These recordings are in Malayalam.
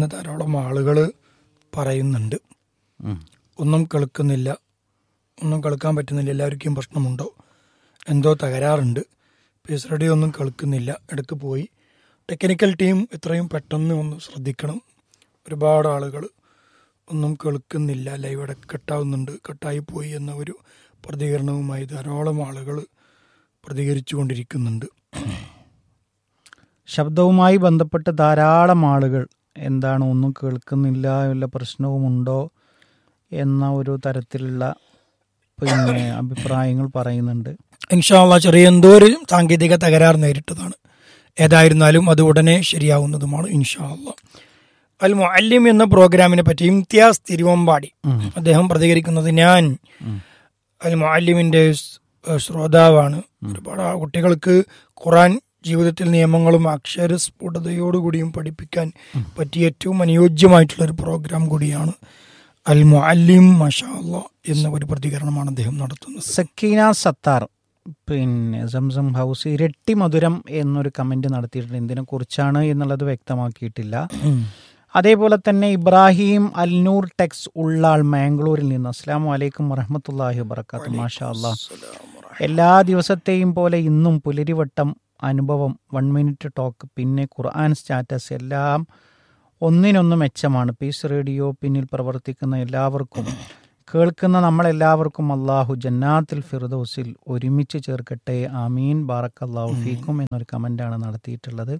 എന്ന് ധാരാളം ആളുകൾ പറയുന്നുണ്ട് ഉം. ഒന്നും കേൾക്കുന്നില്ല ഒന്നും കേൾക്കാൻ പറ്റുന്നില്ല എല്ലാവർക്കും പ്രശ്നമുണ്ടോ എന്തോ തകരാറുണ്ട് പീസ് റേഡിയോ ഒന്നും കേൾക്കുന്നില്ല ഇടയ്ക്ക് പോയി ടെക്നിക്കൽ ടീം എത്രയും പെട്ടെന്ന് ഒന്ന് ശ്രദ്ധിക്കണം ഒരുപാട് ആളുകൾ ഒന്നും കേൾക്കുന്നില്ല ലൈവ് ഇടയ്ക്ക് കട്ടാവുന്നുണ്ട് കട്ടായി പോയി എന്ന ഒരു പ്രതികരണവുമായി ധാരാളം ആളുകൾ പ്രതികരിച്ചു കൊണ്ടിരിക്കുന്നുണ്ട് ശബ്ദവുമായി ബന്ധപ്പെട്ട് ധാരാളം ആളുകൾ എന്താണ് ഒന്നും കേൾക്കുന്നില്ല വല്ല പ്രശ്നവുമുണ്ടോ എന്ന ഒരു തരത്തിലുള്ള പിന്നെ അഭിപ്രായങ്ങൾ പറയുന്നുണ്ട് ഇൻഷാല്ല ചെറിയ എന്തോ ഒരു സാങ്കേതിക തകരാർ നേരിട്ടതാണ് ഏതായിരുന്നാലും അത് ഉടനെ ശരിയാവുന്നതുമാണ് ഇൻഷാല്ല അൽ മുഅല്ലിം എന്ന പ്രോഗ്രാമിനെ പറ്റി ഇംതിയാസ് തിരുവമ്പാടി ഉം. അദ്ദേഹം പ്രതികരിക്കുന്നത് ഞാൻ ഉം. അൽ മുഅല്ലിമിന്റെ സ്- ശ്രോതാവാണ് ഒരുപാട് ആ കുട്ടികൾക്ക് ഖുറാൻ ജീവിതത്തിൽ നിയമങ്ങളും അക്ഷരസ്ഫുടതയോടുകൂടിയും പഠിപ്പിക്കാൻ പറ്റിയ ഏറ്റവും അനുയോജ്യമായിട്ടുള്ള ഒരു പ്രോഗ്രാം കൂടിയാണ് അൽ മുഅല്ലിം മഷാ അല്ലാ എന്ന ഒരു പ്രതികരണമാണ് അദ്ദേഹം നടത്തുന്നത് സക്കീന സത്താർ പിന്നെ സംസം ഹൗസ് ഇരട്ടി മധുരം എന്നൊരു കമന്റ് നടത്തിയിട്ടുണ്ട് എന്തിനെ കുറിച്ചാണ് എന്നുള്ളത് വ്യക്തമാക്കിയിട്ടില്ല അതേപോലെ തന്നെ ഇബ്രാഹിം അൽനൂർ ടെക്സ് ഉള്ളാൾ മാംഗ്ലൂരിൽ നിന്ന് അസ്സാം വലൈക്കും വറഹമത്തല്ലാഹി വബർക്കാത്തു മാഷാ അല്ലാ എല്ലാ ദിവസത്തെയും പോലെ ഇന്നും പുലരിവട്ടം അനുഭവം വൺ മിനിറ്റ് ടോക്ക് പിന്നെ ഖുർആൻ സ്റ്റാറ്റസ് എല്ലാം ഒന്നിനൊന്ന് മെച്ചമാണ് പീസ് റേഡിയോ പിന്നിൽ പ്രവർത്തിക്കുന്ന എല്ലാവർക്കും കേൾക്കുന്ന നമ്മളെല്ലാവർക്കും അള്ളാഹു ജന്നാത്തിൽ ഫിർദൌസിൽ ഒരുമിച്ച് ചേർക്കട്ടെ ആമീൻ ബാറക്കല്ലാഹു ഫീക്കും എന്നൊരു കമൻ്റാണ് നടത്തിയിട്ടുള്ളത്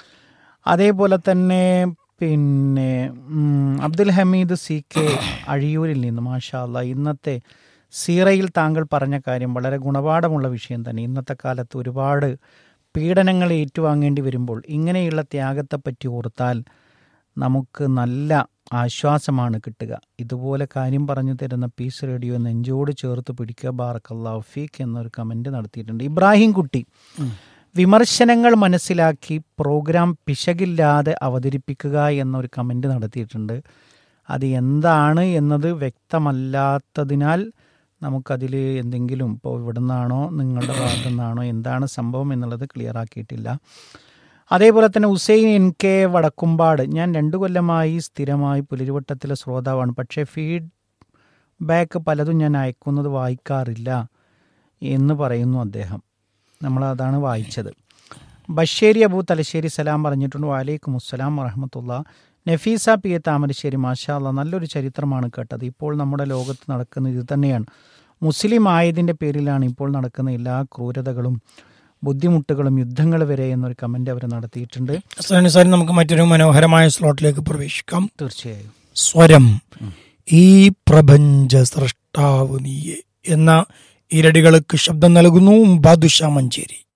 അതേപോലെ തന്നെ പിന്നെ ഉം, അബ്ദുൽ ഹമീദ് സി കെ അഴിയൂരിൽ നിന്ന് മാഷാ അല്ലാ ഇന്നത്തെ സീറയിൽ താങ്കൾ പറഞ്ഞ കാര്യം വളരെ ഗുണപാഠമുള്ള വിഷയം തന്നെ ഇന്നത്തെ കാലത്ത് ഒരുപാട് പീഡനങ്ങൾ ഏറ്റുവാങ്ങേണ്ടി വരുമ്പോൾ ഇങ്ങനെയുള്ള ത്യാഗത്തെപ്പറ്റി ഓർത്താൽ നമുക്ക് നല്ല ആശ്വാസമാണ് കിട്ടുക ഇതുപോലെ കാര്യം പറഞ്ഞു തരുന്ന പീസ് റേഡിയോ നെഞ്ചോട് ചേർത്ത് പിടിക്കുക ബാറക്കല്ലാഹു ഫീക്ക് എന്നൊരു കമൻറ്റ് നടത്തിയിട്ടുണ്ട് ഇബ്രാഹിം കുട്ടി വിമർശനങ്ങൾ മനസ്സിലാക്കി പ്രോഗ്രാം പിശകില്ലാതെ അവതരിപ്പിക്കുക എന്നൊരു കമൻറ്റ് നടത്തിയിട്ടുണ്ട് അത് എന്താണ് എന്നത് വ്യക്തമല്ലാത്തതിനാൽ നമുക്കതിൽ എന്തെങ്കിലും ഇപ്പോൾ ഇവിടെ നിന്നാണോ നിങ്ങളുടെ ഭാഗത്തു നിന്നാണോ എന്താണ് സംഭവം എന്നുള്ളത് ക്ലിയർ ആക്കിയിട്ടില്ല അതേപോലെ തന്നെ ഹുസൈൻ എൻ കെ വടക്കുംപാട് ഞാൻ രണ്ടു കൊല്ലമായി സ്ഥിരമായി പുലരിവട്ടത്തിലെ ശ്രോതാവാണ് പക്ഷേ ഫീഡ് ബാക്ക് പലതും ഞാൻ അയക്കുന്നത് വായിക്കാറില്ല എന്ന് പറയുന്നു അദ്ദേഹം നമ്മൾ അതാണ് വായിച്ചത് ബഷേരി അബു തലശ്ശേരി സലാം പറഞ്ഞിട്ടുണ്ട് വാലൈക്കും അസ്സലാം വറഹമത്തുള്ള നഫീസ പി എ താമരശ്ശേരി മാഷാ അല്ലാ നല്ലൊരു ചരിത്രമാണ് കേട്ടത് ഇപ്പോൾ നമ്മുടെ ലോകത്ത് നടക്കുന്ന ഇത് തന്നെയാണ് മുസ്ലിം ആയതിൻ്റെ പേരിലാണ് ഇപ്പോൾ നടക്കുന്ന എല്ലാ ക്രൂരതകളും ബുദ്ധിമുട്ടുകളും യുദ്ധങ്ങൾ വരെ എന്നൊരു കമൻ്റ് അവർ നടത്തിയിട്ടുണ്ട് അസ്ലാനി സാർ നമുക്ക് മറ്റൊരു മനോഹരമായ സ്ലോട്ടിലേക്ക് പ്രവേശിക്കാം തീർച്ചയായും സ്വരം ഈ പ്രപഞ്ച സൃഷ്ടാവ് നീയെ എന്ന ഇരടികൾക്ക് ശബ്ദം നൽകുന്നു ബാദുഷ മഞ്ചേരി